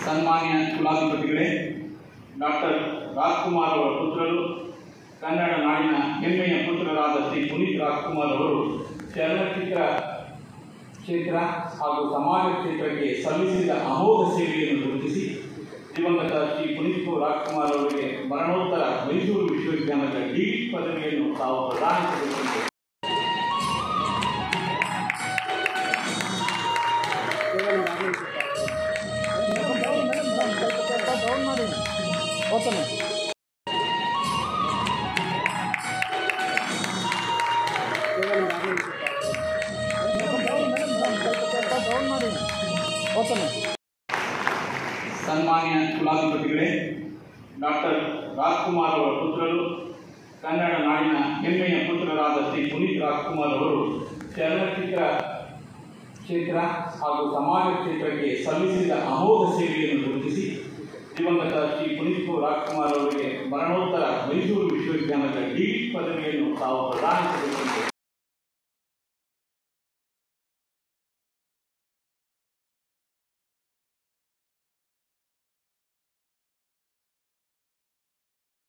ಸನ್ಮಾನ್ಯ ಕುಲಾಧಿಪತಿಗಳೇ ಡಾಕ್ಟರ್ ರಾಜ್ಕುಮಾರ್ ಅವರ ಪುತ್ರರು ಕನ್ನಡ ನಾಡಿನ ಹೆಮ್ಮೆಯ ಪುತ್ರರಾದ ಶ್ರೀ ಪುನೀತ್ ರಾಜ್ಕುಮಾರ್ ಅವರು ಚಲನಚಿತ್ರ ಕ್ಷೇತ್ರ ಹಾಗೂ ಸಮಾಜ ಕ್ಷೇತ್ರಕ್ಕೆ ಸಲ್ಲಿಸಿದ ಅಮೋಘ ಸೇವೆಯನ್ನು ಗುರುತಿಸಿ ದಿವಂಗತ ಶ್ರೀ ಪುನೀತ್ ರಾಜ್ಕುಮಾರ್ ಅವರಿಗೆ ಮರಣೋತ್ತರ ಮೈಸೂರು ವಿಶ್ವವಿದ್ಯಾಲಯದ ಡಿಗ್ರಿ ಪದವಿಯನ್ನು ತಾವು ಪ್ರದಾನಿಸಬೇಕೆಂದು ಡೌನ್ ಮಾಡಿ ಓದ್ತಾನೆ ಡೌನ್ ಮಾಡಿ ಓದ್ತಾನೆ ಸನ್ಮಾನ್ಯ ಕುಲಾಧಿಪತಿಗಳೇ ಡಾಕ್ಟರ್ ರಾಜ್ಕುಮಾರ್ ಅವರ ಪುತ್ರರು ಕನ್ನಡ ನಾಡಿನ ಹೆಮ್ಮೆಯ ಪುತ್ರರಾದ ಶ್ರೀ ಪುನೀತ್ ರಾಜ್ಕುಮಾರ್ ಅವರು ಚಲನಚಿತ್ರ ಕ್ಷೇತ್ರ ಹಾಗೂ ಸಮಾಜ ಕ್ಷೇತ್ರಕ್ಕೆ ಸಲ್ಲಿಸಿದ ಅಮೋಘ ಸೇವೆಯನ್ನು ಗುರುತಿಸಿ ದಿವಂಗತ ಶ್ರೀ ಪುನೀತ್ ರಾಜ್ಕುಮಾರ್ ಅವರಿಗೆ ಮರಣೋತ್ತರ ಮೈಸೂರು ವಿಶ್ವವಿದ್ಯಾಲಯದ ಡಿಗ್ರಿ ಪದವಿಯನ್ನು ತಾವು ಪ್ರದಾನಿಸಬೇಕೆಂದು